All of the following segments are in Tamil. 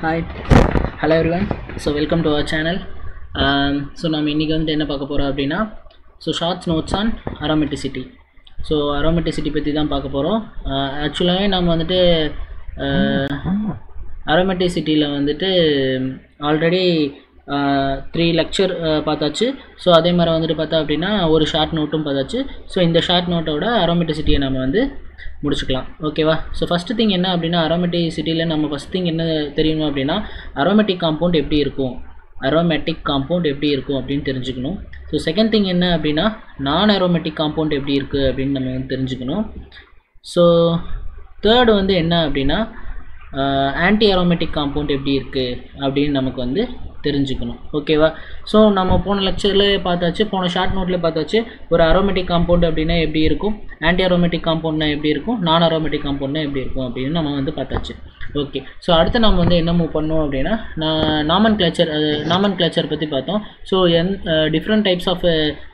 hi hello everyone so welcome to our channel so நம்ம இன்றைக்கி வந்துட்டு என்ன பார்க்க போகிறோம் அப்படின்னா so shorts notes on aromaticity so aromaticity பற்றி தான் பார்க்க போகிறோம் ஆக்சுவலாகவே நம்ம வந்துட்டு அரோமெட்டிசிட்டியில் வந்துட்டு ஆல்ரெடி த்ரீ லெக்சர் பார்த்தாச்சு ஸோ அதே மாதிரி வந்துட்டு பார்த்தா அப்படின்னா ஒரு ஷார்ட் நோட்டும் பார்த்தாச்சு ஸோ இந்த ஷார்ட் நோட்டோட அரோமெட்டிசிட்டியை நம்ம வந்து முடிச்சுக்கலாம் ஓகேவா ஸோ ஃபஸ்ட்டு திங் என்ன அப்படின்னா அரோமெட்டிசிட்டியில் நம்ம ஃபஸ்ட் திங் என்ன தெரியணும் அப்படின்னா அரோமேட்டிக் காம்பவுண்ட் எப்படி இருக்கும் அரோமேட்டிக் காம்பவுண்ட் எப்படி இருக்கும் அப்படின்னு தெரிஞ்சுக்கணும் ஸோ செகண்ட் திங் என்ன அப்படின்னா நான் அரோமேட்டிக் காம்பவுண்ட் எப்படி இருக்குது அப்படின்னு நம்ம வந்து தெரிஞ்சுக்கணும் ஸோ தேர்டு வந்து என்ன அப்படின்னா ஆன்டி அரோமேட்டிக் காம்பவுண்ட் எப்படி இருக்குது அப்படின்னு நமக்கு வந்து தெரிஞ்சுக்கணும் ஓகேவா ஸோ நம்ம போன லெக்சரில் பார்த்தாச்சு போன ஷார்ட் நோட்டில் பார்த்தாச்சு ஒரு அரோமேட்டிக் காம்பவுண்ட் அப்படின்னா எப்படி இருக்கும் ஆன்டி அரோமேட்டிக் காம்பவுண்ட்னா எப்படி இருக்கும் நான் அரோமேட்டிக் காம்பவுண்ட்னா எப்படி இருக்கும் அப்படின்னு நம்ம வந்து பார்த்தாச்சு ஓகே ஸோ அடுத்து நம்ம வந்து என்ன மூவ் பண்ணோம் அப்படின்னா நான் நாமன் கிளச்சர் நாமன் கிளச்சர் பற்றி பார்த்தோம் so N different types of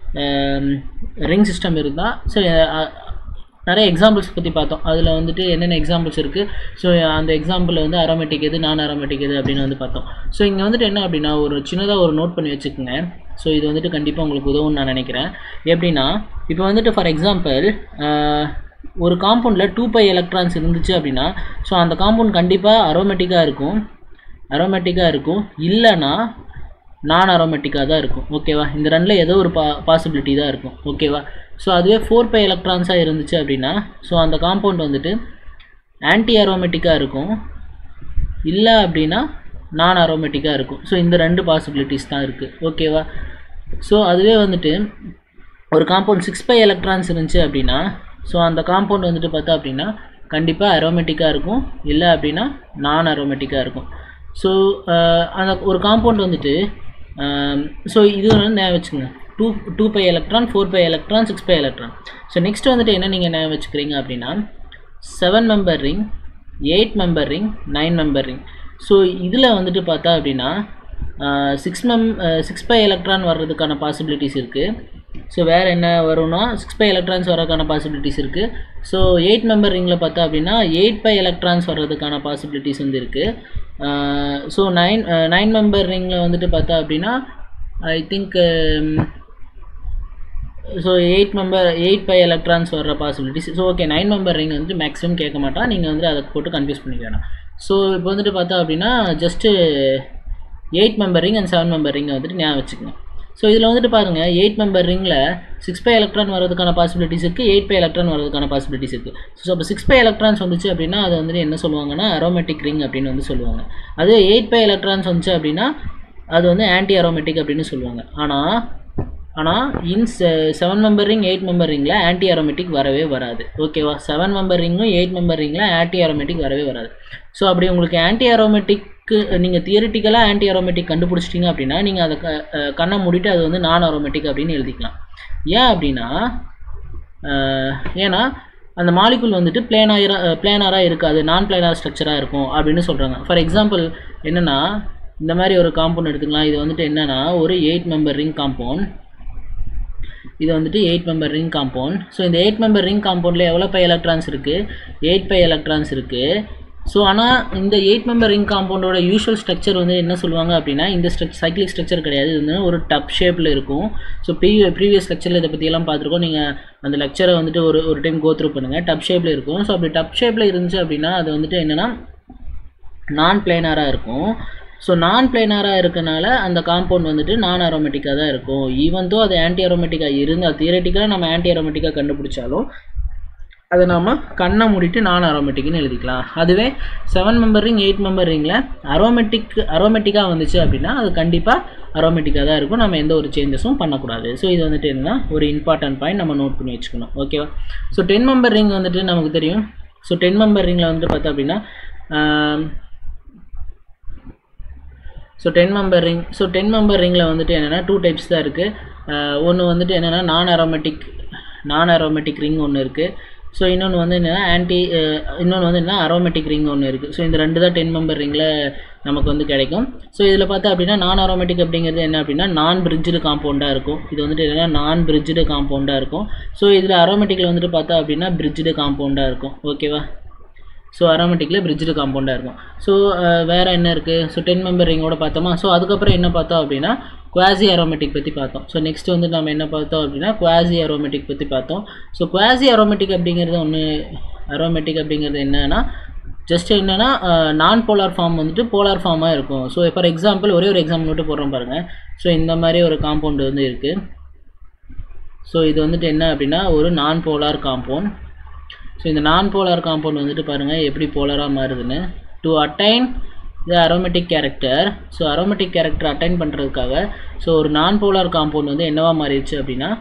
ring system இருந்தால் ஸோ நிறைய எக்ஸாம்பிள்ஸ் பற்றி பார்த்தோம் அதில் வந்துட்டு என்னென்ன எக்ஸாம்பிள்ஸ் இருக்குது ஸோ அந்த எக்ஸாம்பிளில் வந்து அரோமேட்டிக் எது நான் அரோமேட்டிக் எது அப்படின்னு வந்து பார்த்தோம் ஸோ இங்கே வந்துட்டு என்ன அப்படின்னா ஒரு சின்னதாக ஒரு நோட் பண்ணி வச்சுக்கோங்க ஸோ இது வந்துட்டு கண்டிப்பாக உங்களுக்கு உதவும்னு நான் நினைக்கிறேன் எப்படின்னா இப்போ வந்துட்டு ஃபார் எக்ஸாம்பிள் ஒரு காம்பவுண்டில் டூ பை எலக்ட்ரான்ஸ் இருந்துச்சு அப்படின்னா ஸோ அந்த காம்பவுண்ட் கண்டிப்பாக அரோமேட்டிக்காக இருக்கும் அரோமேட்டிக்காக இருக்கும் இல்லைன்னா நான் அரோமேட்டிக்காக தான் இருக்கும் ஓகேவா இந்த ரெண்டில் ஏதோ ஒரு பா பாசிபிலிட்டி தான் இருக்கும் ஓகேவா ஸோ அதுவே ஃபோர் பை எலக்ட்ரான்ஸாக இருந்துச்சு அப்படின்னா ஸோ அந்த காம்பவுண்ட் வந்துட்டு ஆன்டி அரோமேட்டிக்காக இருக்கும் இல்லை அப்படின்னா நான் அரோமேட்டிக்காக இருக்கும் ஸோ இந்த ரெண்டு பாசிபிலிட்டிஸ் தான் இருக்குது ஓகேவா ஸோ அதுவே வந்துட்டு ஒரு காம்பவுண்ட் சிக்ஸ் பை எலக்ட்ரான்ஸ் இருந்துச்சு அப்படின்னா ஸோ அந்த காம்பவுண்ட் வந்துட்டு பார்த்தா அப்படின்னா கண்டிப்பாக அரோமேட்டிக்காக இருக்கும் இல்லை அப்படின்னா நான் அரோமேட்டிக்காக இருக்கும் ஸோ அந்த ஒரு காம்பவுண்ட் வந்துட்டு ஸோ இது வந்து ஞாபகம் வச்சுக்கோங்க two two pi electron four pi electron six pi electron so next வந்துட்டு என்ன நீங்கள் ஞாபகம் வச்சுக்கிறீங்க அப்படின்னா seven member ring eight member ring nine member ring so இதில் வந்துட்டு பார்த்தா அப்படின்னா six mem six pi electron வர்றதுக்கான பாசிபிலிட்டிஸ் இருக்குது ஸோ வேறு என்ன வரும்னா சிக்ஸ் பை எலக்ட்ரான்ஸ் வரதுக்கான பாசிபிலிட்டிஸ் இருக்குது ஸோ எயிட் மெம்பர் ரிங்கில் பார்த்தா அப்படின்னா எயிட் பை எலக்ட்ரான்ஸ் வர்றதுக்கான பாசிபிலிட்டிஸ் வந்து இருக்குது ஸோ நைன் நைன் மெம்பர் ரிங்கில் வந்துட்டு பார்த்தா அப்படின்னா I think so eight member eight pi electrons வர்ற possibilities so okay nine member ring வந்து மேக்ஸிமம் கேட்க மாட்டான் நீங்கள் வந்து அதை போட்டு கன்ஃபியூஸ் பண்ணிக்க வேணாம் ஸோ இப்போ வந்துட்டு பார்த்தா அப்படின்னா just eight member ring and seven member ரிங்கை வந்துட்டு ஞாபகம் வச்சுக்கோங்க ஸோ இதில் வந்துட்டு பாருங்கள் எயிட் மெம்பர் ரிங்கில் சிக்ஸ் பை எலக்ட்ரான் வரதுக்கான பாசிபிலிட்டிஸ் இருக்குது எயிட் பை எலக்ட்ரான் வரதுக்கான பாசிபிலிட்டிஸ் இருக்குது ஸோ அப்போ சிக்ஸ் பை எலக்ட்ரான்ஸ் வந்துச்சு அப்படின்னா அது வந்துட்டு என்ன சொல்லுவாங்கன்னா அரோமேட்டிக் ரிங் அப்படின்னு வந்து சொல்லுவாங்க அதுவே எயிட் பை எலக்ட்ரான்ஸ் வந்துச்சு அப்படின்னா அது வந்து ஆன்டி அரோமேட்டிக் அப்படின்னு சொல்லுவாங்க ஆனால் ஆனால் in seven member ring eight member ரிங்கில் ஆன்டி அரோமேட்டிக் வரவே வராது ஓகேவா செவன் மெம்பர் ரிங்கும் எயிட் மெம்பர் ரிங்கில் ஆன்டி அரோமேட்டிக் வரவே வராது ஸோ அப்படி உங்களுக்கு ஆன்டி அரோமேட்டிக்கு நீங்கள் தியரிட்டிக்கலாக ஆன்டி அரோமேட்டிக் கண்டுபிடிச்சிட்டிங்க அப்படின்னா நீங்கள் அதை கண்ணை மூடிட்டு அது வந்து நான் அரோமேட்டிக் அப்படின்னு எழுதிக்கலாம் ஏன் அப்படின்னா ஏன்னா அந்த மாலிகுல் வந்துட்டு பிளேனாயிராக பிளேனாராக இருக்காது நான் பிளேனார் ஸ்ட்ரக்சராக இருக்கும் அப்படின்னு சொல்கிறாங்க ஃபார் எக்ஸாம்பிள் என்னென்னா இந்த மாதிரி ஒரு காம்பவுண்ட் எடுத்துக்கலாம் இது வந்துட்டு என்னென்னா ஒரு எயிட் மெம்பர் ரிங் காம்பவுண்ட் இது வந்துட்டு eight member ring compound so இந்த எயிட் மெம்பர் ரிங் காம்பவுண்டில் எவ்வளோ பை எலக்ட்ரான்ஸ் இருக்குது எயிட் பை எலக்ட்ரான்ஸ் இருக்குது ஸோ ஆனால் இந்த எயிட் மெம்பர் ரிங் காம்பவுண்டோட யூஷுவல் ஸ்ட்ரக்சர் வந்து என்ன சொல்லுவாங்க அப்படின்னா இந்த ஸ்ட்ரக் சைக்ளிக் ஸ்ட்ரக்சர் கிடையாது இது வந்து ஒரு டப் ஷேப்பில் இருக்கும் ஸோ ப்ரீ ப்ரீவியஸ் லெக்சரில் இதை பற்றியெல்லாம் பார்த்துருக்கோம் நீங்கள் அந்த லெக்சரை வந்துட்டு ஒரு ஒரு டைம் கோ த்ரூ பண்ணுங்கள் டப் ஷேப்பில் இருக்கும் ஸோ அப்படி டப் ஷேப்பில் இருந்துச்சு அப்படின்னா அது வந்துட்டு என்னென்னா நான் பிளேனராக இருக்கும் ஸோ நான் பிளேனாராக இருக்கனால அந்த காம்பவுண்ட் வந்துட்டு நான் அரோமேட்டிக்காக தான் இருக்கும் ஈவன் தோ அது ஆன்டி அரோமேட்டிக்காக இருந்தால் தியரட்டிக்கலாக நம்ம ஆன்டி அரோமேட்டிக்காக கண்டுபிடிச்சாலும் அதை நாம் கண்ணை மூடிட்டு நான் அரோமேட்டிக்னு எழுதிக்கலாம் அதுவே seven member ring eight member ரிங்கில் அரோமேட்டிக் அரோமேட்டிக்காக வந்துச்சு அப்படின்னா அது கண்டிப்பாக அரோமேட்டிக்காக தான் இருக்கும் நம்ம எந்த ஒரு சேஞ்சஸும் பண்ணக்கூடாது ஸோ இது வந்துட்டு என்னன்னா ஒரு இம்பார்ட்டன்ட் பாயிண்ட் நம்ம நோட் பண்ணி வச்சுக்கணும் ஓகேவா ஸோ டென் மெம்பர் ரிங் வந்துட்டு நமக்கு தெரியும் ஸோ டென் மெம்பர் ரிங்கில் வந்துட்டு பார்த்தா அப்படின்னா so ten member ring so ten member ரிங்கில் வந்துட்டு என்னென்னா டூ டைப்ஸ் தான் இருக்குது ஒன்று வந்துட்டு என்னென்னா நான் அரோமேட்டிக் நான் அரோமேட்டிக் ரிங் ஒன்று இருக்குது ஸோ இன்னொன்று வந்து என்னென்னா ஆன்டி இன்னொன்று வந்து என்ன அரோமேட்டிக் ரிங் ஒன்று இருக்குது ஸோ இந்த ரெண்டு தான் டென் மெம்பர் ரிங்கில் நமக்கு வந்து கிடைக்கும் ஸோ இதில் பார்த்தா அப்படின்னா நான் அரோமேட்டிக் அப்படிங்கிறது என்ன அப்படின்னா நான் பிரிட்ஜடு காம்பவுண்டாக இருக்கும் இது வந்துட்டு என்னென்னா நான் பிரிட்ஜடு காம்பவுண்டாக இருக்கும் ஸோ இதில் அரோமேட்டிக்கில் வந்துட்டு பார்த்தா அப்படின்னா பிரிட்ஜடு காம்பவுண்டாக இருக்கும் ஓகேவா ஸோ அரோமேட்டிக்கில் பிரிட்ஜ்டு காம்பவுண்டாக இருக்கும் ஸோ வேறு என்ன இருக்குது ஸோ டென் மெம்பர் ரிங்கோட பார்த்தோமா ஸோ அதுக்கப்புறம் என்ன பார்த்தோம் அப்படின்னா குவாசி அரோமேட்டிக் பற்றி பார்த்தோம் ஸோ நெக்ஸ்ட் வந்து நம்ம என்ன பார்த்தோம் அப்படின்னா குவாசி அரோமேட்டிக் பற்றி பார்த்தோம் ஸோ குவாசி அரோமேட்டிக் அப்படிங்கிறது ஒன்று அரோமேட்டிக் அப்படிங்கிறது என்னன்னா ஜஸ்ட் என்னென்னா நான் போலார் ஃபார்ம் வந்துட்டு போலார் ஃபார்மாக இருக்கும் ஸோ ஃபார் எக்ஸாம்பிள் ஒரே ஒரு எக்ஸாம்பிள் மட்டும் போடுறோம் பாருங்கள் ஸோ இந்த மாதிரி ஒரு காம்பவுண்டு வந்து இருக்குது ஸோ இது வந்துட்டு என்ன அப்படின்னா ஒரு நான் போலார் காம்பவுண்ட் ஸோ இந்த நான் போலார் காம்பவுண்ட் வந்துட்டு பாருங்கள் எப்படி போலராக மாறுதுன்னு to attain the aromatic character so aromatic character attain பண்ணுறதுக்காக ஸோ ஒரு நான் போலார் காம்பவுண்ட் வந்து என்னவா மாறிடுச்சு அப்படின்னா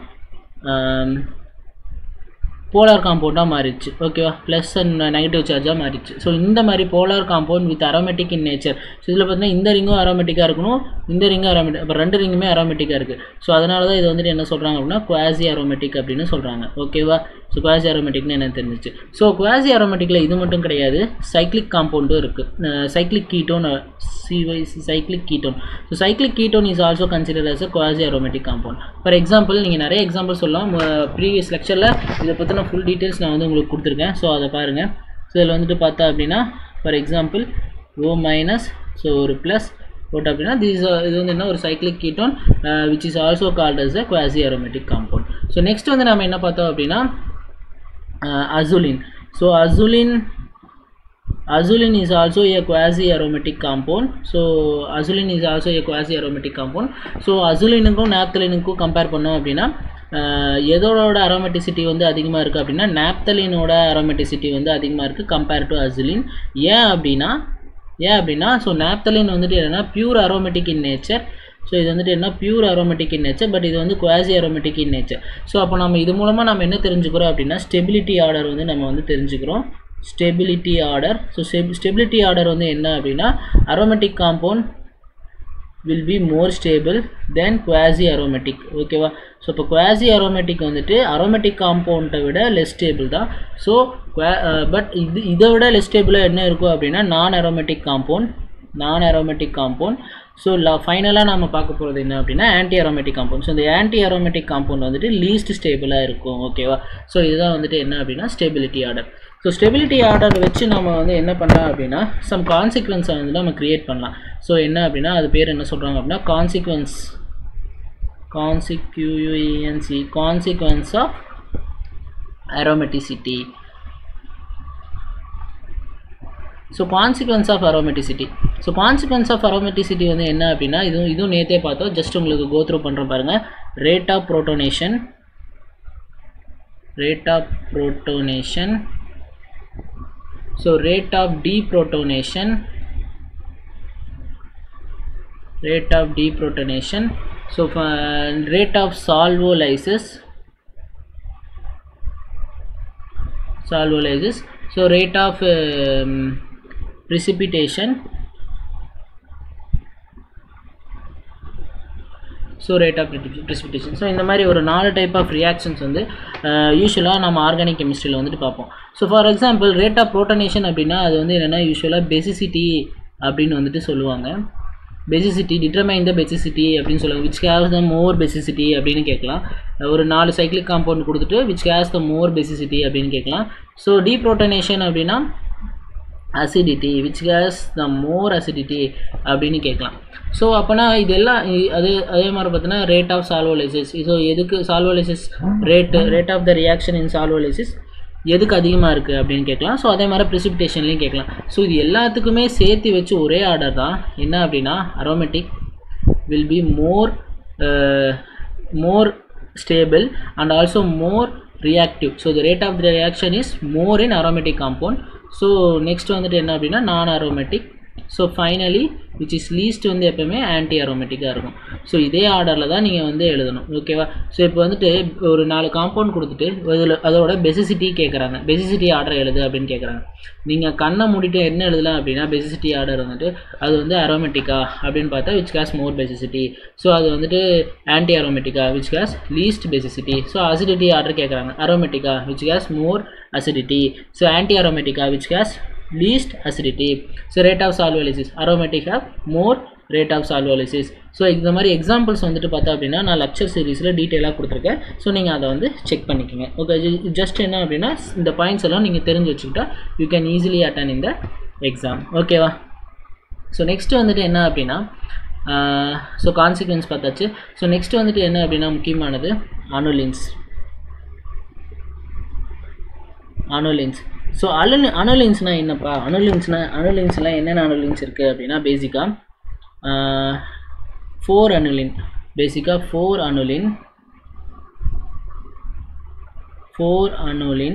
போலார் காம்பவுண்டாக மாறிடுச்சு ஓகேவா ப்ளஸ் அண்ட் நெகட்டிவ் சார்ஜாக மாறிடுச்சு ஸோ இந்த மாதிரி polar compound with aromatic in nature so இதில் பார்த்தீங்கன்னா இந்த ரிங்கும் அரோமேட்டிக்காக இருக்கணும் இந்த ரிங்கும் அரோமேட்டிக் அப்போ ரெண்டு ரிங்குமே அரோமேட்டிக்காக இருக்குது ஸோ அதனால தான் இது வந்துட்டு என்ன சொல்கிறாங்க அப்படின்னா குவாசி அரோமேட்டிக் அப்படின்னு சொல்கிறாங்க ஓகேவா ஸோ குவாசி அரோமேட்டிக்னு என்ன தெரிஞ்சிச்சு ஸோ குவாசி அரோமேட்டிக்கில் இது மட்டும் கிடையாது சைக்ளிக் காம்பவுண்டும் இருக்குது சைக்ளிக் கீட்டோன் சிவைசி cyclic ketone so cyclic ketone is also consider as a quasi aromatic compound for example நீங்கள் நிறைய எக்ஸாம்பிள் சொல்லலாம் ப்ரீவியஸ் லெக்சரில் இதை பற்றின ஃபுல் டீட்டெயில்ஸ் நான் வந்து உங்களுக்கு கொடுத்துருக்கேன் ஸோ அதை பாருங்கள் ஸோ இதில் வந்துட்டு பார்த்தா அப்படின்னா for example O minus so ஒரு ப்ளஸ் போட்டோம் அப்படின்னா திஸ் இது வந்து என்ன ஒரு cyclic ketone which is also called as a quasi aromatic compound so next வந்து நம்ம என்ன பார்த்தோம் அப்படின்னா azulene so azulene azulin is also a quasi aromatic compound so azulin is also a quasi aromatic compound so அசுலினுக்கும் நாப்தலினுக்கும் கம்பேர் பண்ணோம் அப்படின்னா எதோட அரோமேட்டிசிட்டி வந்து அதிகமாக இருக்குது அப்படின்னா நாப்தலினோட அரோமேட்டிசிட்டி வந்து அதிகமாக இருக்குது கம்பேர் டு அசுலின் ஏன் அப்படின்னா ஏன் அப்படின்னா ஸோ நாப்தலின் வந்துட்டு என்னென்னா pure aromatic in nature so இது வந்துட்டு என்ன pure aromatic in nature but இது வந்து quasi aromatic in nature so அப்போ நம்ம இது மூலமாக நம்ம என்ன தெரிஞ்சுக்கிறோம் அப்படின்னா ஸ்டெபிலிட்டி ஆர்டர் வந்து நம்ம வந்து தெரிஞ்சுக்கிறோம் stability order so stability order வந்து என்ன அப்படின்னா aromatic compound will be more stable than quasi aromatic ஓகேவா ஸோ இப்போ குவாசி அரோமேட்டிக் வந்துட்டு அரோமேட்டிக் காம்பவுண்டை விட லெஸ் ஸ்டேபிள் தான் ஸோ பட் இது இதை விட லெஸ் ஸ்டேபிளாக என்ன இருக்கும் அப்படின்னா non aromatic compound non aromatic compound so ஃபைனலாக நம்ம பார்க்க போகிறது என்ன அப்படின்னா ஆன்டி அரோமேட்டிக் காம்பவுண்ட் ஸோ இந்த ஆன்டி அரோமேட்டிக் காம்பவுண்ட் வந்துட்டு லீஸ்ட் ஸ்டேபிளாக இருக்கும் ஓகேவா ஸோ இதுதான் வந்துட்டு என்ன அப்படின்னா stability order so stability order வச்சு நம்ம வந்து என்ன பண்ணலாம் அப்படின்னா சம் கான்சிக்வன்ஸை வந்து நம்ம க்ரியேட் பண்ணலாம் ஸோ என்ன அப்படின்னா அது பேர் என்ன சொல்கிறாங்க அப்படின்னா consequence consequence consequence of aromaticity so consequence of aromaticity so consequence of aromaticity வந்து என்ன அப்படின்னா இதுவும் இதுவும் நேற்றே பார்த்தோம் ஜஸ்ட் உங்களுக்கு கோ த்ரூ பண்ணுறோம் பாருங்கள் rate of protonation rate of protonation so rate of deprotonation rate of deprotonation so uh, rate of solvolysis solvolysis so rate of um, precipitation so rate of precipitation so இந்த மாதிரி ஒரு நாலு டைப் ஆஃப் ரியாக்ஷன்ஸ் வந்து யூஸ்வலாக நம்ம ஆர்கானிக் கெமிஸ்ட்ரியில் வந்துட்டு பார்ப்போம் so for example rate of protonation அப்படின்னா அது வந்து என்னென்னா யூஸ்வலாக பெசிசிட்டி அப்படின்னு வந்துட்டு சொல்லுவாங்க பெசிசிட்டி டிட்டர்மைன் த பெசிசிட்டி அப்படின்னு சொல்லுவாங்க which has the more basicity அப்படின்னு கேட்கலாம் ஒரு நாலு சைக்ளிக் காம்பவுண்ட் கொடுத்துட்டு which has the more basicity அப்படின்னு கேட்கலாம் ஸோ டீப்ரோட்டனேஷன் அப்படின்னா acidity which has the more acidity அப்படின்னு கேட்கலாம் ஸோ அப்போனா இதெல்லாம் அது அதே மாதிரி பார்த்தீங்கன்னா ரேட் ஆஃப் சால்வோலைசிஸ் ஸோ எதுக்கு solvolysis rate rate of the reaction in solvolysis எதுக்கு அதிகமாக இருக்குது அப்படின்னு கேட்கலாம் ஸோ அதே மாதிரி ப்ரிசிபிடேஷன்லையும் கேட்கலாம் ஸோ இது எல்லாத்துக்குமே சேர்த்து வச்சு ஒரே ஆர்டர் தான் என்ன அப்படின்னா aromatic will be more more stable and also more reactive so the rate of the reaction is more in aromatic compound so next வந்துட்டு என்ன அப்படின்னா non aromatic so finally which is least வந்து எப்போவுமே ஆன்டி அரோமேட்டிக்காக இருக்கும் ஸோ இதே ஆர்டரில் தான் நீங்கள் வந்து எழுதணும் ஓகேவா ஸோ இப்போ வந்துட்டு ஒரு நாலு காம்பவுண்ட் கொடுத்துட்டு அதில் அதோட பெசிசிட்டி கேட்குறாங்க பெசிசிட்டி ஆர்டர் எழுது அப்படின்னு கேட்குறாங்க நீங்கள் கண்ணை மூடிட்டு என்ன எழுதலாம் அப்படின்னா பெசிசிட்டி ஆர்டர் வந்துட்டு அது வந்து அரோமேட்டிக்கா அப்படின்னு பார்த்தா which has more basicity so அது வந்துட்டு ஆன்டி அரோமேட்டிக்கா which has least basicity so acidity order கேட்குறாங்க அரோமேட்டிக்கா which has more acidity so anti அரோமேட்டிக்கா which has least acidity so rate of solvolysis aromatic have more rate of solvolysis so இந்த மாதிரி எக்ஸாம்பிள்ஸ் வந்துட்டு பார்த்தா அப்படின்னா நான் லெக்சர் சீரிஸில் டீட்டெயிலாக கொடுத்துருக்கேன் ஸோ நீங்கள் அதை வந்து செக் பண்ணிக்கோங்க ஓகே ஜஸ்ட் என்ன அப்படின்னா இந்த பாயிண்ட்ஸ் எல்லாம் நீங்கள் தெரிஞ்சு வச்சுக்கிட்டா யூ கேன் ஈஸிலி அட்டன் இந்த எக்ஸாம் ஓகேவா ஸோ நெக்ஸ்ட் வந்துட்டு என்ன அப்படின்னா ஸோ கான்சிக்வன்ஸ் பார்த்தாச்சு ஸோ நெக்ஸ்ட் வந்துட்டு என்ன அப்படின்னா முக்கியமானது அனுலின்ஸ் அனோலின்ஸ் ஸோ அனு அனோலின்ஸ்னால் என்னப்பா அனோலின்ஸ்னால் அனோலின்ஸ்லாம் என்னென்ன அனோலின்ஸ் இருக்குது அப்படின்னா பேசிக்காக ஃபோர் அனுலின் பேசிக்காக ஃபோர் அனுலின் ஃபோர் அனுலின்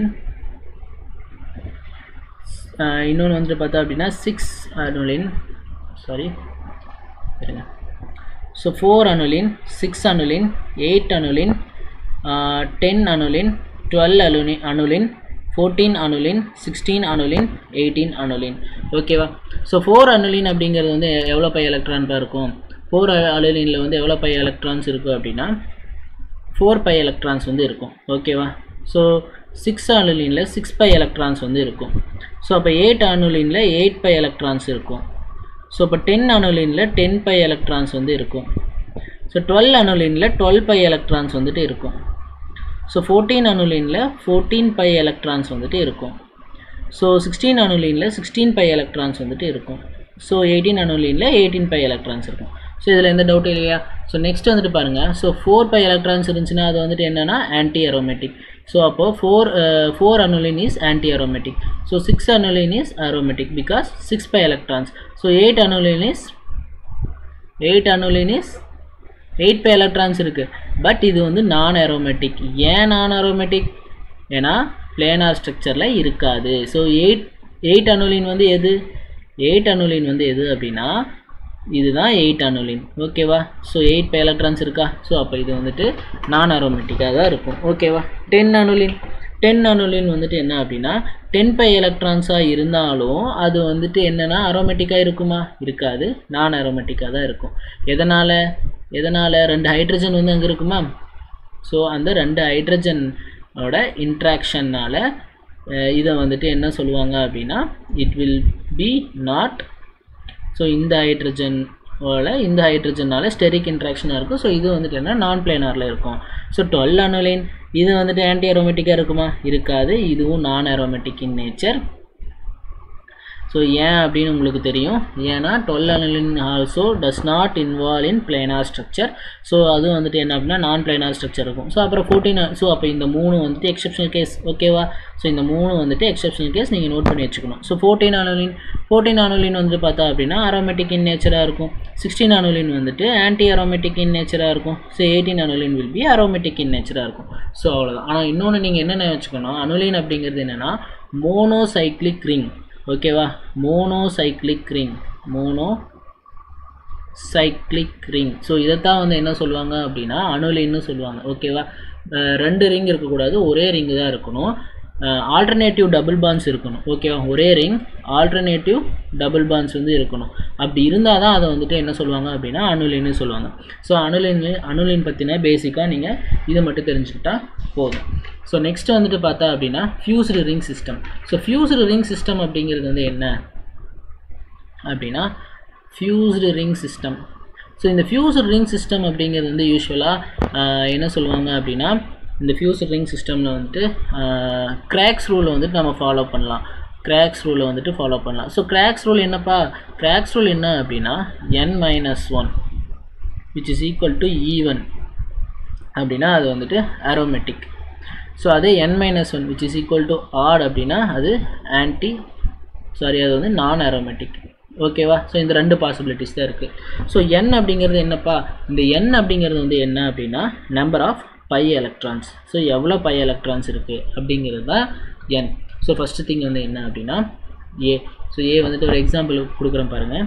இன்னொன்று வந்துட்டு பார்த்தா அப்படின்னா சிக்ஸ் அனுலின் சாரி இருங்க so four annulene six annulene eight annulene ten annulene twelve அலுனி annulene fourteen annulene sixteen annulene eighteen annulene ஓகேவா ஸோ ஃபோர் அனுலின் அப்படிங்கிறது வந்து எவ்வளோ பை எலக்ட்ரான்பாக இருக்கும் ஃபோர் அனுலினில் வந்து எவ்வளோ பை எலக்ட்ரான்ஸ் இருக்கும் அப்படின்னா ஃபோர் பை எலக்ட்ரான்ஸ் வந்து இருக்கும் ஓகேவா ஸோ சிக்ஸ் அனுலினில் சிக்ஸ் பை எலக்ட்ரான்ஸ் வந்து இருக்கும் ஸோ அப்போ எயிட் அனுலினில் எயிட் பை எலக்ட்ரான்ஸ் இருக்கும் ஸோ இப்போ டென் அனுலினில் டென் பை எலக்ட்ரான்ஸ் வந்து இருக்கும் ஸோ டுவெல் அனுலினில் டுவெல் பை எலக்ட்ரான்ஸ் வந்துட்டு இருக்கும் ஸோ ஃபோர்டீன் அனுலினில் ஃபோர்டீன் பை எலக்ட்ரான்ஸ் வந்துட்டு இருக்கும் ஸோ சிக்ஸ்டீன் அனுலினில் சிக்ஸ்டீன் பை எலக்ட்ரான்ஸ் வந்துட்டு இருக்கும் ஸோ எயிட்டீன் அனுலினில் எயிட்டீன் பை எலக்ட்ரான்ஸ் இருக்கும் ஸோ இதில் எந்த டவுட்டும் இல்லையா ஸோ நெக்ஸ்ட் வந்துட்டு பாருங்கள் ஸோ ஃபோர் பை எலக்ட்ரான்ஸ் இருந்துச்சுன்னா அது வந்துட்டு என்னென்னா ஆன்டி அரோமேட்டிக் ஸோ அப்போது four four annulene is anti aromatic so six annulene is aromatic because six pi electrons so eight annulene is eight annulene is eight pi electrons இருக்குது பட் இது வந்து நான் அரோமேட்டிக் ஏன் நான் அரோமேட்டிக் ஏன்னா பிளேனார் ஸ்ட்ரக்சரில் இருக்காது ஸோ எயிட் எயிட் அனுலின் வந்து எது எயிட் அனுலின் வந்து எது அப்படின்னா இதுதான் எயிட் அனுலின் ஓகேவா ஸோ எயிட் பை எலக்ட்ரான்ஸ் இருக்கா ஸோ அப்போ இது வந்துட்டு நான் அரோமேட்டிக்காக தான் இருக்கும் ஓகேவா டென் அனுலின் டென் அனுலின் வந்துட்டு என்ன அப்படின்னா டென் பை எலக்ட்ரான்ஸாக இருந்தாலும் அது வந்துட்டு என்னென்னா அரோமேட்டிக்காக இருக்குமா இருக்காது நான் அரோமேட்டிக்காக தான் இருக்கும் எதனால் எதனால் ரெண்டு ஹைட்ரஜன் வந்து அங்கே இருக்குமா ஸோ அந்த ரெண்டு ஹைட்ரஜனோட இன்ட்ராக்ஷன்னால் இதை வந்துட்டு என்ன சொல்லுவாங்க அப்படின்னா it will be not so இந்த ஹைட்ரஜனோட இந்த ஹைட்ரஜனால் ஸ்டெரிக் இன்ட்ராக்ஷனாக இருக்கும் ஸோ இது வந்துட்டு என்ன நான் பிளேனாரில் இருக்கும் ஸோ டுவெல் அனுலைன் இது வந்துட்டு ஆன்டி அரோமேட்டிக்காக இருக்குமா இருக்காது இதுவும் நான் அரோமேட்டிக் இன் நேச்சர் ஸோ ஏன் அப்படின்னு உங்களுக்கு தெரியும் ஏன்னா twelve annulene also does not involve in planar structure so அது வந்துட்டு என்ன அப்படின்னா நான் பிளேனார் ஸ்ட்ரக்சர் இருக்கும் ஸோ அப்புறம் ஃபோர்டீன் ஸோ அப்போ இந்த மூணு வந்துட்டு எக்ஸப்ஷனல் கேஸ் ஓகேவா ஸோ இந்த மூணு வந்துட்டு எக்ஸப்ஷனல் கேஸ் நீங்கள் நோட் பண்ணி வச்சுக்கணும் so fourteen annulene fourteen annulene வந்துட்டு பார்த்தா அப்படின்னா அரோமேட்டிக் இன் நேச்சராக இருக்கும் சிக்ஸ்டீன் அனலின் வந்துட்டு ஆன்டி அரோமேட்டிக் இன் நேச்சராக இருக்கும் so eighteen annulene will be aromatic in நேச்சராக இருக்கும் ஸோ அவ்வளோதான் ஆனால் இன்னொன்று நீங்கள் என்னென்ன வச்சுக்கணும் அனுலின் அப்படிங்கிறது என்னென்னா மோனோசைக்ளிக் ரிங் ஓகேவா monocyclic ring monocyclic ring so இதைத்தான் வந்து என்ன சொல்லுவாங்க அப்படின்னா அணுலின்னு சொல்லுவாங்க ஓகேவா ரெண்டு ரிங் இருக்கக்கூடாது ஒரே ரிங்கு தான் இருக்கணும் ஆல்டர்னேட்டிவ் டபுள் பான்ஸ் இருக்கணும் ஓகேவா ஒரே ரிங் ஆல்டர்னேட்டிவ் டபுள் பான்ஸ் வந்து இருக்கணும் அப்படி இருந்தால் தான் அதை வந்துட்டு என்ன சொல்லுவாங்க அப்படின்னா அணுலின்னு சொல்லுவாங்க ஸோ அணுலின் அணுலின் பற்றின பேசிக்காக நீங்கள் இதை மட்டும் தெரிஞ்சுக்கிட்டா போதும் ஸோ நெக்ஸ்ட் வந்துட்டு பார்த்தா அப்படின்னா fused ring system so fused ring system அப்படிங்கிறது வந்து என்ன அப்படின்னா ஃபியூஸ்டு ரிங் சிஸ்டம் ஸோ இந்த ஃபியூஸ்டு ரிங் சிஸ்டம் அப்படிங்கிறது வந்து யூஸ்வலாக என்ன சொல்லுவாங்க அப்படின்னா இந்த ஃபியூஸ்டு ரிங் சிஸ்டமில் வந்துட்டு கிராக்ஸ் ரூலை வந்துட்டு நம்ம ஃபாலோ பண்ணலாம் கிராக்ஸ் ரூலை வந்துட்டு ஃபாலோ பண்ணலாம் ஸோ கிராக்ஸ் ரூல் என்னப்பா கிராக்ஸ் ரூல் என்ன அப்படின்னா n minus one which is equal to even அப்படின்னா அது வந்துட்டு அரோமேட்டிக் ஸோ அதே n minus one which is equal to odd அப்படின்னா அது ஆன்டி சாரி அது வந்து நான் அரோமேட்டிக் ஓகேவா ஸோ இந்த ரெண்டு பாசிபிலிட்டிஸ் தான் இருக்குது ஸோ என் அப்படிங்கிறது என்னப்பா இந்த என் அப்படிங்கிறது வந்து என்ன அப்படின்னா number of pi electrons so எவ்வளோ பை எலக்ட்ரான்ஸ் இருக்குது அப்படிங்கிறது தான் என் ஸோ ஃபஸ்ட்டு திங் வந்து என்ன அப்படின்னா ஏ ஸோ ஏ வந்துட்டு ஒரு எக்ஸாம்பிள் கொடுக்குறேன் பாருங்கள்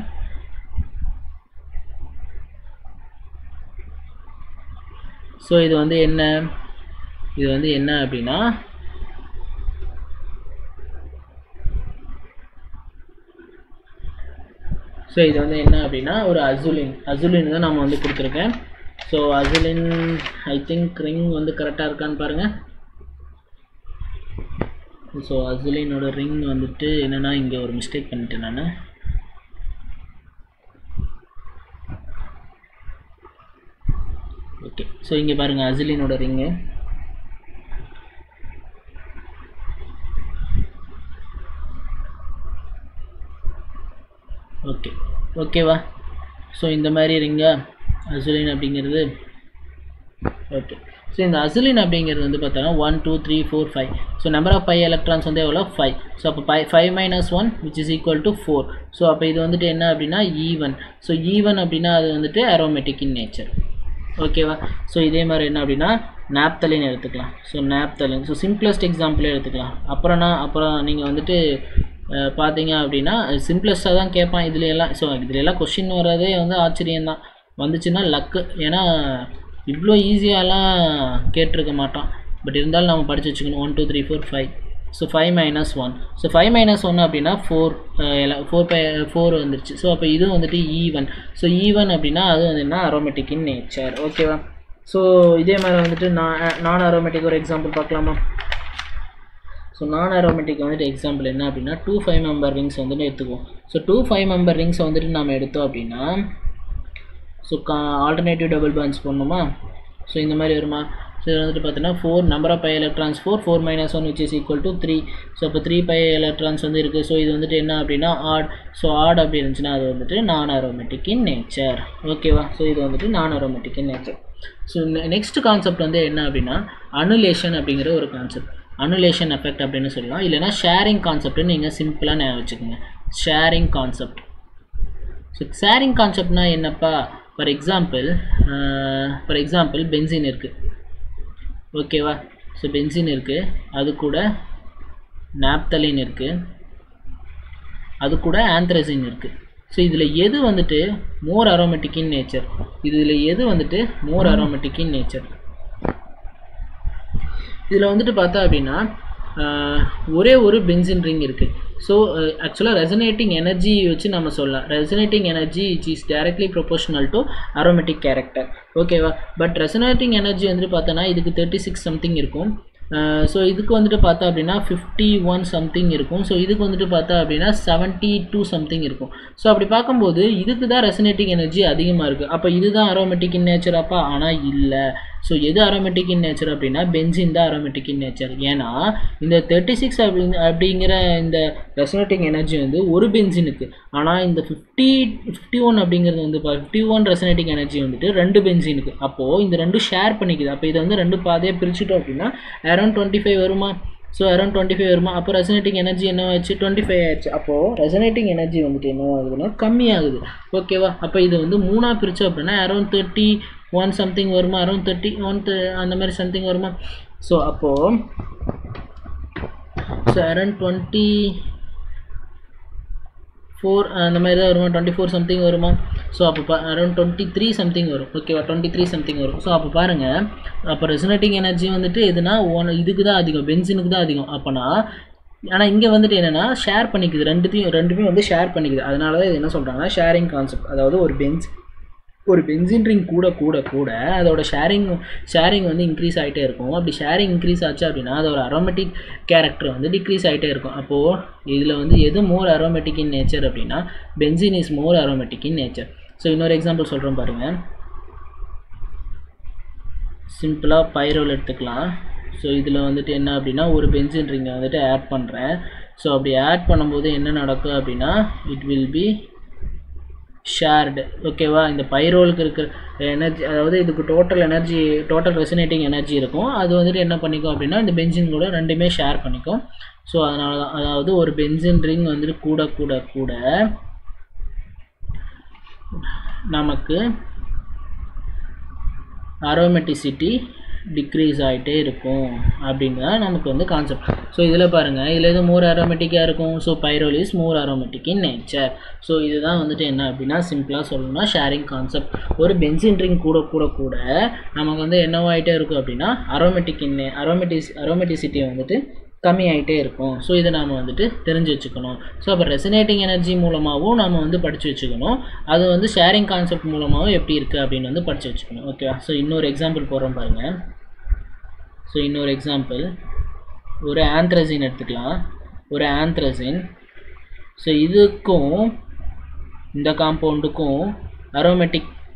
ஸோ இது வந்து என்ன இது வந்து என்ன அப்படின்னா ஸோ இது வந்து என்ன அப்படின்னா ஒரு அசுலின் அசுலின் தான் நம்ம வந்து கொடுத்துருக்கேன் so azulene I think ring வந்து கரெக்டாக இருக்கான்னு பாருங்கள் ஸோ அசுலினோட ரிங் வந்துட்டு என்னென்னா இங்கே ஒரு மிஸ்டேக் பண்ணிட்டேன் நான் ஓகே ஸோ இங்கே பாருங்கள் அசிலினோட ரிங்கு ஓகே ஓகேவா ஸோ இந்த மாதிரி ரிங்கா அசுலின் அப்படிங்கிறது ஓகே ஸோ இந்த அசுலின் அப்படிங்கிறது வந்து பார்த்தோன்னா one two three four five so number of five electrons வந்து எவ்வளோ ஃபைவ் ஸோ அப்போ five five minus one which is equal to four so அப்போ இது வந்துட்டு என்ன அப்படின்னா ஈவன் ஸோ ஈவன் அப்படின்னா அது வந்துட்டு அரோமேட்டிக் இன் நேச்சர் ஓகேவா ஸோ இதே மாதிரி என்ன அப்படின்னா நாப்தலின் எடுத்துக்கலாம் ஸோ நாப்தலின் ஸோ சிம்பிளஸ்ட் எக்ஸாம்பிளே எடுத்துக்கலாம் அப்புறம்னா அப்புறம் நீங்கள் வந்துட்டு அஹ், பார்த்தீங்க அப்படின்னா சிம்பிளஸ்ட்டாக தான் கேட்பான் இதுல எல்லாம் ஸோ இதுல எல்லாம் கொஷின் வர்றதே வந்து ஆச்சரியம்தான் வந்துச்சுன்னா லக்கு ஏன்னா இவ்வளோ ஈஸியாலாம் கேட்டிருக்க மாட்டான் பட் இருந்தாலும் நம்ம படித்து வச்சுக்கணும் one two three four five so five minus one so five minus one அப்படின்னா ஃபோர் ஃபோர் பை ஃபோர் வந்துருச்சு ஸோ அப்போ இது வந்துட்டு ஈவன் ஸோ ஈவன் அப்படின்னா அது வந்து என்ன அரோமேட்டிக் இன் நேச்சர் ஓகேவா ஸோ இதே மாதிரி வந்துட்டு நான் நான் அரோமேட்டிக் ஒரு எக்ஸாம்பிள் பார்க்கலாமா ஸோ நான் அரோமேட்டிக் வந்துட்டு எக்ஸாம்பிள் என்ன அப்படின்னா டூ ஃபைவ் மெம்பர் ரிங்ஸ் வந்துட்டு எடுத்துக்குவோம் ஸோ டூ ஃபைவ் மெம்பர் ரிங்ஸை வந்துட்டு நம்ம எடுத்தோம் அப்படின்னா ஸோ கா ஆல்டர்னேட்டிவ் டபுள் பான்ஸ் போடணுமா ஸோ இந்த மாதிரி வருமா ஸோ இது வந்துட்டு பார்த்தீங்கன்னா four number of pi electrons four four minus one which is equal to three so அப்போ த்ரீ பை எலக்ட்ரான்ஸ் வந்து இருக்குது ஸோ இது வந்துட்டு என்ன அப்படின்னா ஆட் ஸோ ஆட் அப்படி இருந்துச்சுன்னா அது வந்துட்டு நான் அரோமேட்டிக் இன் நேச்சர் ஓகேவா ஸோ இது வந்துட்டு non aromatic in nature so next concept வந்து என்ன அப்படின்னா அனுலேஷன் அப்படிங்கிற ஒரு கான்செப்ட் அனுலேஷன் எஃபெக்ட் அப்படின்னு சொல்லலாம் இல்லைனா ஷேரிங் கான்செப்ட்னு நீங்கள் சிம்பிளாக ஞாபகம் வச்சுக்கோங்க ஷேரிங் கான்செப்ட் ஸோ ஷேரிங் கான்செப்ட்னா என்னப்பா for example for example benzene இருக்குது ஓகேவா ஸோ பென்சின் இருக்குது அது கூட நாப்தலின் இருக்குது அது கூட ஆந்த்ரசின் இருக்குது ஸோ இதில் எது வந்துட்டு மோர் அரோமேட்டிக் இன் நேச்சர் இதில் எது வந்துட்டு மோர் அரோமேட்டிக் இன் நேச்சர் இதில் வந்துட்டு பார்த்தா அப்படின்னா ஆஹ், ஒரே ஒரு பென்சின் ரிங் இருக்குது ஸோ ஆக்சுவலாக ரெசனேட்டிங் எனர்ஜி வச்சு நம்ம சொல்லலாம் resonating energy which is directly proportional to aromatic character ஓகேவா பட் ரெசனேட்டிங் எனர்ஜி வந்துட்டு பார்த்தோன்னா இதுக்கு தேர்ட்டி சிக்ஸ் சம்திங் இருக்கும் ஸோ இதுக்கு வந்துட்டு பார்த்தா அப்படின்னா ஃபிஃப்டி ஒன் சம்திங் இருக்கும் ஸோ இதுக்கு வந்துட்டு பார்த்தா அப்படின்னா செவன்ட்டி டூ சம்திங் இருக்கும் ஸோ அப்படி பார்க்கும்போது இதுக்கு தான் ரெசனேட்டிங் எனர்ஜி அதிகமாக இருக்குது அப்போ இதுதான் அரோமேட்டிக் இன் நேச்சர் அப்பா ஆனால் இல்லை ஸோ எது அரோமேட்டிக் இன் நேச்சர் அப்படின்னா பென்சின் தான் அரோமேட்டிக் இன் நேச்சர் ஏன்னா இந்த தேர்ட்டி சிக்ஸ் அப்படி அப்படிங்கிற இந்த ரெசனேட்டிங் எனர்ஜி வந்து ஒரு பென்சினுக்கு ஆனால் இந்த ஃபிஃப்டி ஃபிஃப்டி ஒன் அப்படிங்கிறது வந்து ஃபிஃப்டி ஒன் ரெசனேட்டிங் எனர்ஜி வந்துட்டு ரெண்டு பென்சினுக்கு அப்போது இந்த ரெண்டும் ஷேர் பண்ணிக்குது அப்போ இதை வந்து ரெண்டு பாதையாக பிரிச்சுட்டோம் அப்படின்னா அரௌண்ட் டுவெண்ட்டி ஃபைவ் வருமா ஸோ அரௌண்ட் டுவெண்ட்டி ஃபைவ் வருமா அப்போ ரெசனேட்டிங் எனர்ஜி என்ன ஆச்சு டுவெண்ட்டி ஃபைவ் ஆயிடுச்சு அப்போது ரெசனேட்டிங் எனர்ஜி வந்துட்டு என்ன ஆகுதுன்னா கம்மியாகுது ஓகேவா அப்போ இது வந்து மூணாக பிரித்தோம் அப்படின்னா அரௌண்ட் தேர்ட்டி ஒன் சம்திங் வருமா அரௌண்ட் தேர்ட்டி ஒன் அந்த மாதிரி சம்திங் வருமா ஸோ அப்போது ஸோ அரௌண்ட் டுவெண்ட்டி ஃபோர் அந்த மாதிரி தான் வருமா டுவெண்ட்டி ஃபோர் சம்திங் வருமா ஸோ அப்போ அரௌண்ட் டுவெண்ட்டி த்ரீ சம்திங் வரும் ஓகேவா டுவெண்ட்டி த்ரீ சம்திங் வரும் ஸோ அப்போ பாருங்கள் அப்போ ரெசனேட்டிங் எனர்ஜி வந்துட்டு எதுனா ஒன் இதுக்கு தான் அதிகம் பென்சினுக்கு தான் அதிகம் அப்போனா ஆனால் இங்கே வந்துட்டு என்னென்னா ஷேர் பண்ணிக்குது ரெண்டுத்தையும் ரெண்டுமே வந்து ஷேர் பண்ணிக்குது அதனால தான் இது என்ன சொல்கிறாங்கன்னா ஷேரிங் கான்செப்ட் அதாவது ஒரு பென்ஸ் ஒரு பென்சின் ரிங் கூட கூட கூட அதோட ஷேரிங் ஷேரிங் வந்து இன்க்ரீஸ் ஆகிட்டே இருக்கும் அப்படி ஷேரிங் இன்க்ரீஸ் ஆச்சு அப்படின்னா அதோட அரோமேட்டிக் கேரக்டர் வந்து டிக்ரீஸ் ஆகிட்டே இருக்கும் அப்போது இதில் வந்து எது மோர் அரோமேட்டிக் இன் நேச்சர் அப்படின்னா benzene is more aromatic in nature so இன்னொரு எக்ஸாம்பிள் சொல்கிறேன் பாருங்கள் சிம்பிளாக பைரோல் எடுத்துக்கலாம் ஸோ இதில் வந்துட்டு என்ன அப்படின்னா ஒரு பென்சின் ரிங்கை வந்துட்டு ஆட் பண்ணுறேன் ஸோ அப்படி ஆட் பண்ணும்போது என்ன நடக்கும் அப்படின்னா இட் வில் பி ஷேர்டு ஓகேவா இந்த பைரோலுக்கு இருக்கிற எனர்ஜி அதாவது இதுக்கு total energy total resonating energy இருக்கும் அது வந்துட்டு என்ன பண்ணிக்கும் அப்படின்னா இந்த பென்சின் கூட ரெண்டுமே ஷேர் பண்ணிக்கும் ஸோ அதனால தான் அதாவது ஒரு பென்சின் ரிங் வந்துட்டு கூட கூட கூட நமக்கு அரோமெட்டிசிட்டி டிக்ரீஸ் ஆகிட்டே இருக்கும் அப்படின்னு தான் நமக்கு வந்து கான்செப்ட் ஸோ இதில் பாருங்கள் இதில் எது மோர் அரோமேட்டிக்காக இருக்கும் so pyrrole is more aromatic in nature so இதுதான் வந்துட்டு என்ன அப்படின்னா சிம்பிளாக சொல்லணும்னா ஷேரிங் கான்செப்ட் ஒரு பென்சின் ரிங் கூட கூட கூட நமக்கு வந்து என்னவாயிட்டே இருக்கும் அப்படின்னா அரோமேட்டிக் இன் அரோமேட்டிஸ் அரோமேட்டிசிட்டி வந்துட்டு கம்மி ஆகிட்டே இருக்கும் ஸோ இதை நாம் வந்துட்டு தெரிஞ்சு வச்சுக்கணும் ஸோ அப்போ ரெசனேட்டிங் எனர்ஜி மூலமாகவும் நாம் வந்து படித்து வச்சுக்கணும் அது வந்து ஷேரிங் கான்செப்ட் மூலமாகவும் எப்படி இருக்குது அப்படின்னு வந்து படித்து வச்சுக்கணும் ஓகேவா ஸோ இன்னொரு எக்ஸாம்பிள் போடுறோம் பாருங்கள் ஸோ இன்னொரு எக்ஸாம்பிள் ஒரு ஆந்த்ரசின் எடுத்துக்கலாம் ஒரு ஆந்த்ரசின் ஸோ இதுக்கும் இந்த காம்பவுண்டுக்கும் அரோமேட்டிக்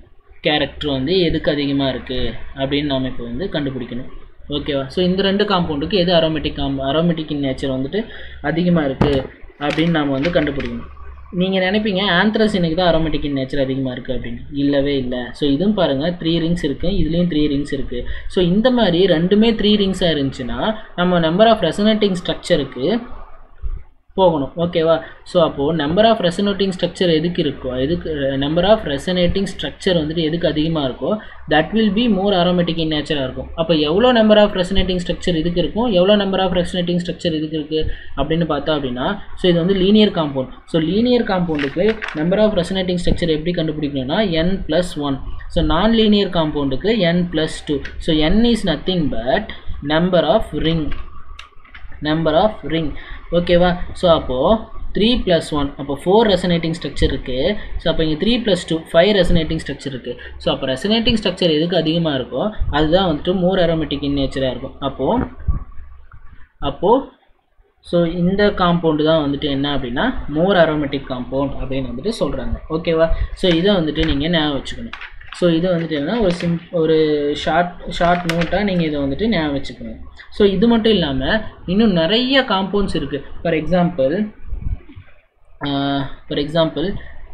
கேரக்டர் வந்து எதுக்கு அதிகமாக இருக்குது அப்படின்னு நாம் இப்போ வந்து கண்டுபிடிக்கணும் ஓகேவா ஸோ இந்த ரெண்டு காம்பவுண்டுக்கு எது அரோமேட்டிக் காம் அரோமேட்டிக் இன் நேச்சர் வந்துட்டு அதிகமாக இருக்குது அப்படின்னு நாம் வந்து கண்டுபிடிக்கணும் நீங்கள் நினைப்பீங்க ஆந்த்ரசினுக்கு தான் அரோமேட்டிக் இன் நேச்சர் அதிகமாக இருக்குது அப்படின்னு இல்லவே இல்லை ஸோ இதுவும் பாருங்கள் த்ரீ ரிங்ஸ் இருக்குது இதுலேயும் த்ரீ ரிங்ஸ் இருக்குது ஸோ இந்த மாதிரி ரெண்டுமே த்ரீ ரிங்ஸாக இருந்துச்சுன்னா நம்ம நம்பர் ஆஃப் ரெசனேட்டிங் ஸ்ட்ரக்சருக்கு போகணும் ஓகேவா ஸோ அப்போது நம்பர் ஆஃப் ரெசனேட்டிங் ஸ்ட்ரக்சர் எதுக்கு இருக்கோ எதுக்கு நம்பர் ஆஃப் ரெசனேட்டிங் ஸ்ட்ரக்சர் வந்துட்டு எதுக்கு அதிகமாக இருக்கோ that will be more aromatic in நேச்சராக இருக்கும் அப்போ எவ்வளோ நம்பர் ஆஃப் ரெசனேட்டிங் ஸ்ட்ரக்சர் இதுக்கு இருக்கும் எவ்வளோ நம்பர் ஆஃப் ரெசனேட்டிங் ஸ்ட்ரக்சர் இதுக்கு இருக்குது அப்படின்னு பார்த்தா அப்படின்னா ஸோ இது வந்து லீனியர் காம்பவுண்ட் ஸோ லீனியர் காம்பவுண்டுக்கு நம்பர் ஆஃப் ரெசனேட்டிங் ஸ்ட்ரக்சர் எப்படி கண்டுபிடிக்கணும்னா n plus one so non linear காம்பவுண்டுக்கு n plus two so n is nothing but number of ring number of ring ஓகேவா ஸோ அப்போது த்ரீ ப்ளஸ் ஒன் அப்போ ஃபோர் ரெசனேட்டிங் ஸ்ட்ரக்சர் இருக்குது ஸோ அப்போ இங்கே three plus two five resonating structure இருக்குது ஸோ அப்போ ரெசனேட்டிங் ஸ்ட்ரக்சர் எதுக்கு அதிகமாக இருக்கோ அதுதான் வந்துட்டு மோர் அரோமேட்டிக் இன் நேச்சராக இருக்கும் அப்போது அப்போது ஸோ இந்த காம்பவுண்டு தான் வந்துட்டு என்ன அப்படின்னா மோர் அரோமேட்டிக் காம்பவுண்ட் அப்படின்னு வந்துட்டு சொல்கிறாங்க ஓகேவா ஸோ இதை வந்துட்டு நீங்கள் ஞாபகம் வச்சுக்கணும் ஸோ இது வந்துட்டு என்னன்னா ஒரு சிம் ஒரு ஷார்ட் ஷார்ட் நோட்டாக நீங்கள் இதை வந்துட்டு ஞாபகம் வச்சுக்கணும் ஸோ இது மட்டும் இல்லாமல் இன்னும் நிறைய காம்பவுண்ட்ஸ் இருக்குது for example for example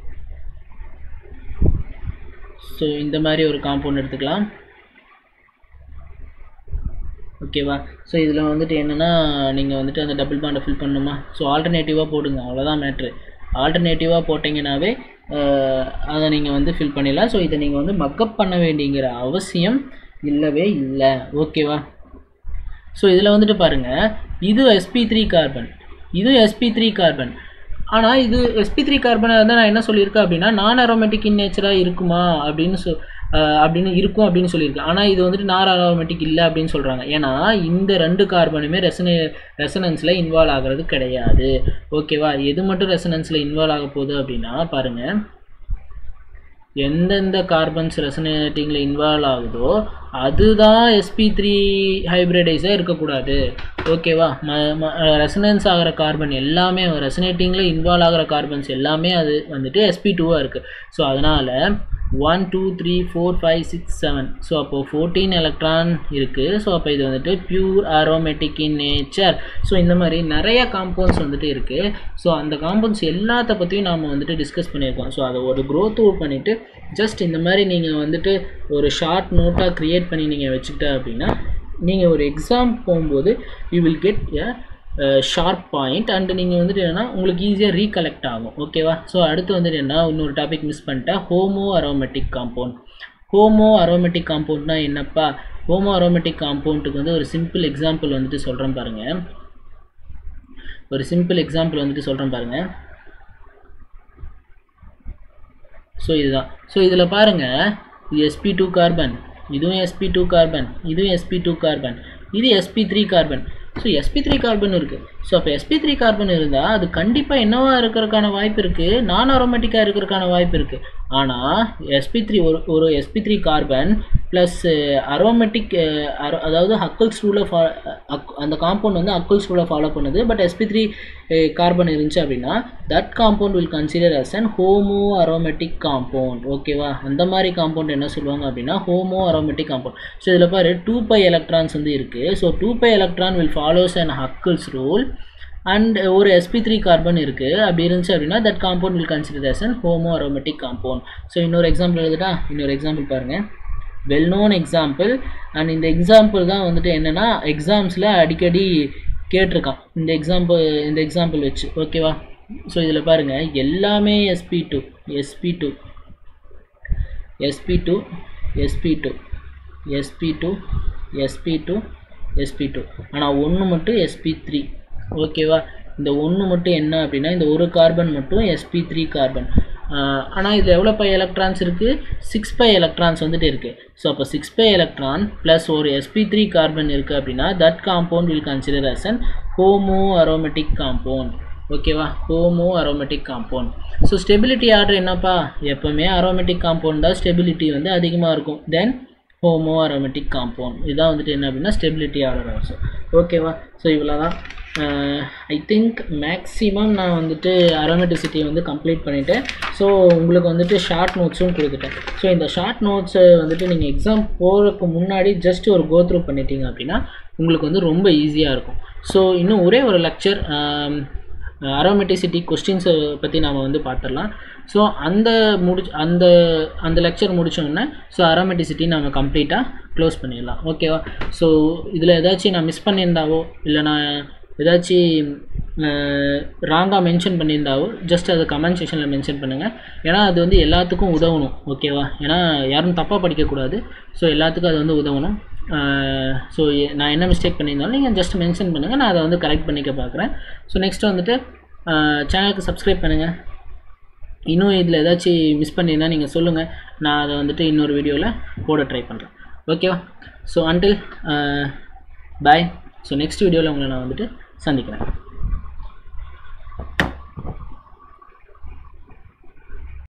so இந்த மாதிரி ஒரு காம்பவுண்ட் எடுத்துக்கலாம் ஓகேவா ஸோ இதில் வந்துட்டு என்னென்னா நீங்கள் வந்துட்டு அந்த டபுள் பாண்டை ஃபில் பண்ணணுமா ஸோ ஆல்டர்னேட்டிவாக போடுங்க அவ்வளோதான் மேட்ரு ஆல்டர்னேட்டிவாக போட்டிங்கனாவே அதை நீங்கள் வந்து ஃபில் பண்ணிடலாம் ஸோ இதை நீங்கள் வந்து மக்கப் பண்ண வேண்டிங்கிற அவசியம் இல்லவே இல்லை ஓகேவா ஸோ இதில் வந்துட்டு பாருங்கள் இது எஸ்பி த்ரீ கார்பன் இது எஸ்பி த்ரீ கார்பன் ஆனால் இது எஸ்பி த்ரீ கார்பனை வந்து நான் என்ன சொல்லியிருக்கேன் அப்படின்னா நான் அரோமேட்டிக் இன் நேச்சராக இருக்குமா அப்படின்னு சொ அப்படின்னு இருக்கும் அப்படின்னு சொல்லியிருக்கேன் ஆனால் இது வந்துட்டு நார் அரோமேட்டிக் இல்லை அப்படின்னு சொல்கிறாங்க ஏன்னா இந்த ரெண்டு கார்பனுமே ரெசனே ரெசனன்ஸில் இன்வால்வ் ஆகிறது கிடையாது ஓகேவா எது மட்டும் ரெசனன்ஸில் இன்வால்வ் ஆக போகுது அப்படின்னா பாருங்கள் எந்தெந்த கார்பன்ஸ் ரெசனேட்டிங்கில் இன்வால்வ் ஆகுதோ அதுதான் எஸ்பி த்ரீ ஹைப்ரிடைஸாக இருக்கக்கூடாது ஓகேவா ம ரெசனன்ஸ் ஆகிற கார்பன் எல்லாமே ரெசனேட்டிங்கில் இன்வால்வ் ஆகிற கார்பன்ஸ் எல்லாமே அது வந்துட்டு எஸ்பி டூவாக இருக்குது ஸோ அதனால் one two three four five six seven so அப்போது ஃபோர்டீன் எலக்ட்ரான் இருக்குது ஸோ அப்போ இது வந்துட்டு pure aromatic in nature so இந்த மாதிரி நிறைய காம்பவுண்ட்ஸ் வந்துட்டு இருக்குது ஸோ அந்த காம்பவுண்ட்ஸ் எல்லாத்த பற்றியும் நாம் வந்துட்டு டிஸ்கஸ் பண்ணியிருக்கோம் ஸோ அதை ஒரு க்ரோத் அவுட் பண்ணிவிட்டு ஜஸ்ட் இந்த மாதிரி நீங்கள் வந்துட்டு ஒரு ஷார்ட் நோட்டாக க்ரியேட் பண்ணி நீங்கள் வச்சுக்கிட்டா அப்படின்னா நீங்கள் ஒரு எக்ஸாம் போகும்போது you will get a sharp point and நீங்கள் வந்துட்டு என்னென்னா உங்களுக்கு ஈஸியாக ரீகலெக்ட் ஆகும் ஓகேவா ஸோ அடுத்து வந்துட்டு என்ன இன்னொரு டாபிக் மிஸ் பண்ணிட்டேன் homo aromatic compound homo aromatic காம்பவுண்ட்னா என்னப்பா ஹோமோ அரோமேட்டிக் காம்பவுண்டுக்கு வந்து ஒரு சிம்பிள் எக்ஸாம்பிள் வந்துட்டு சொல்கிறேன் பாருங்கள் ஒரு சிம்பிள் எக்ஸாம்பிள் வந்துட்டு சொல்கிறேன் பாருங்கள் ஸோ இதுதான் ஸோ இதில் பாருங்கள் இது எஸ்பி டூ கார்பன் இதுவும் எஸ்பி டூ கார்பன் இதுவும் எஸ்பி டூ கார்பன் இது SP three carbon so SP three carbon இருக்குது ஸோ அப்போ எஸ்பி த்ரீ கார்பன் இருந்தால் அது கண்டிப்பாக என்னவா இருக்கிறதுக்கான வாய்ப்பு இருக்குது நான் அரோமேட்டிக்காக இருக்கிறதுக்கான வாய்ப்பு இருக்குது ஆனால் எஸ்பி த்ரீ ஒரு ஒரு SP three carbon plus aromatic அதாவது அக்கல்ஸ் ரூலை ஃபா அந்த காம்பவுண்ட் வந்து அக்கல்ஸ் ரூலை ஃபாலோ பண்ணுது பட் எஸ்பி த்ரீ கார்பன் இருந்துச்சு அப்படின்னா that compound will consider as an homo aromatic compound ஓகேவா அந்த மாதிரி காம்பவுண்ட் என்ன சொல்லுவாங்க அப்படின்னா ஹோமோ அரோமேட்டிக் காம்பவுண்ட் ஸோ இதில் பாரு டூ பை எலக்ட்ரான்ஸ் வந்து இருக்குது so two pi electron will follows an Huckel's rule and ஒரு எஸ்பி த்ரீ கார்பன் இருக்குது அப்படி இருந்துச்சு அப்படின்னா that compound will consider as an homo aromatic compound so இன்னொரு எக்ஸாம்பிள் எழுதுட்டா இன்னொரு எக்ஸாம்பிள் பாருங்கள் வெல் நோன் எக்ஸாம்பிள் அண்ட் இந்த எக்ஸாம்பிள் தான் வந்துட்டு என்னென்னா எக்ஸாம்ஸில் அடிக்கடி கேட்டிருக்கான் இந்த எக்ஸாம்பிள் இந்த எக்ஸாம்பிள் வச்சு ஓகேவா ஸோ இதில் பாருங்கள் எல்லாமே SP two SP two SP two SP two SP two SP two SP two ஆனால் ஒன்று மட்டும் எஸ்பி த்ரீ ஓகேவா இந்த ஒன்று மட்டும் என்ன அப்படின்னா இந்த ஒரு கார்பன் மட்டும் எஸ்பி த்ரீ கார்பன் ஆனால் இதில் எவ்வளோ பை எலக்ட்ரான்ஸ் இருக்குது சிக்ஸ் பை எலக்ட்ரான்ஸ் வந்துட்டு இருக்குது ஸோ அப்போ சிக்ஸ் பை எலக்ட்ரான் ப்ளஸ் ஒரு எஸ்பி த்ரீ கார்பன் இருக்குது அப்படின்னா that compound will consider as an homo aromatic compound ஓகேவா homo aromatic compound so stability order என்னப்பா எப்போவுமே அரோமேட்டிக் காம்பவுண்ட் தான் ஸ்டெபிலிட்டி வந்து அதிகமாக இருக்கும் தென் ஹோமோ அரோமேட்டிக் காம்பவுண்ட் இதுதான் வந்துட்டு என்ன அப்படின்னா ஸ்டெபிலிட்டி ஆர்டர் ஆல்சோ ஓகேவா ஸோ இவ்வளோ தான் ஐ திங்க் மேக்ஸிமம் நான் வந்துட்டு அரோமேட்டிசிட்டி வந்து கம்ப்ளீட் பண்ணிட்டேன் ஸோ உங்களுக்கு வந்துட்டு ஷார்ட் நோட்ஸும் கொடுத்துட்டேன் ஸோ இந்த ஷார்ட் நோட்ஸை வந்துட்டு நீங்கள் எக்ஸாம் போகிறதுக்கு முன்னாடி ஜஸ்ட் ஒரு கோ த்ரூ பண்ணிட்டீங்க அப்படின்னா உங்களுக்கு வந்து ரொம்ப ஈஸியாக இருக்கும் ஸோ இன்னும் ஒரே ஒரு லெக்சர் அரோமேட்டிசிட்டி கொஸ்டின்ஸை பற்றி நாம் வந்து பார்த்துடலாம் ஸோ அந்த முடிச்சு அந்த அந்த லெக்சர் முடித்தோடனே ஸோ அரோமேட்டிசிட்டி நம்ம கம்ப்ளீட்டாக க்ளோஸ் பண்ணிடலாம் ஓகேவா ஸோ இதில் ஏதாச்சும் நான் மிஸ் பண்ணியிருந்தாவோ இல்லை நான் ஏதாச்சும் ராங்காக மென்ஷன் பண்ணியிருந்தாவோ ஜஸ்ட் அதை கமெண்ட் செக்ஷனில் மென்ஷன் பண்ணுங்கள் ஏன்னா அது வந்து எல்லாத்துக்கும் உதவணும் ஓகேவா ஏன்னா யாரும் தப்பாக படிக்கக்கூடாது ஸோ எல்லாத்துக்கும் அது வந்து உதவணும் ஸோ நான் என்ன மிஸ்டேக் பண்ணியிருந்தாலும் நீங்கள் ஜஸ்ட் மென்ஷன் பண்ணுங்கள் நான் அதை வந்து கரெக்ட் பண்ணிக்க பார்க்குறேன் ஸோ நெக்ஸ்ட் வந்துட்டு சேனலுக்கு சப்ஸ்கிரைப் பண்ணுங்கள் இன்னும் இதில் ஏதாச்சும் மிஸ் பண்ணியிருந்தால் நீங்கள் சொல்லுங்கள் நான் அதை வந்துட்டு இன்னொரு வீடியோவில் போட ட்ரை பண்ணுறேன் ஓகேவா so until bye so next வீடியோவில் உங்களை நான் வந்துட்டு சந்திக்கிறேன்